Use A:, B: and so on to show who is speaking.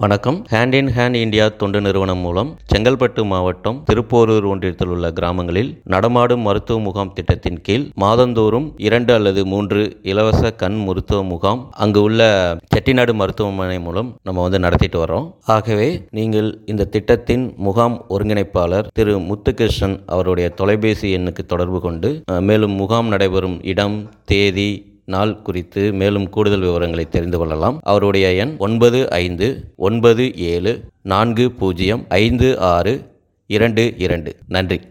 A: வணக்கம் hand in hand India தொண்டு நிறுவனம் மூலம் செங்கல்பட்டு மாவட்டம் திருப்போரூர் ஒன்றியத்தில் உள்ள கிராமங்களில் நடமாடும் மருத்துவ முகாம் திட்டத்தின் கீழ் மாதந்தோறும் இரண்டு அல்லது மூன்று இலவச கண் மருத்துவ முகாம் அங்கு உள்ள செட்டிநாடு மருத்துவமனை மூலம் நம்ம வந்து நடத்திட்டு வரோம் ஆகவே நீங்கள் இந்த திட்டத்தின் முகாம் ஒருங்கிணைப்பாளர் திரு முத்துகிருஷ்ணன் அவருடைய தொலைபேசி எண்ணுக்கு தொடர்பு கொண்டு அஹ், மேலும் முகாம் நடைபெறும் இடம் தேதி நாள் குறித்து மேலும் கூடுதல் விவரங்களை தெரிந்து கொள்ளலாம் அவருடைய எண் ஒன்பது ஐந்து ஒன்பது ஏழு நான்கு பூஜ்ஜியம் ஐந்து ஆறு இரண்டு இரண்டு நன்றி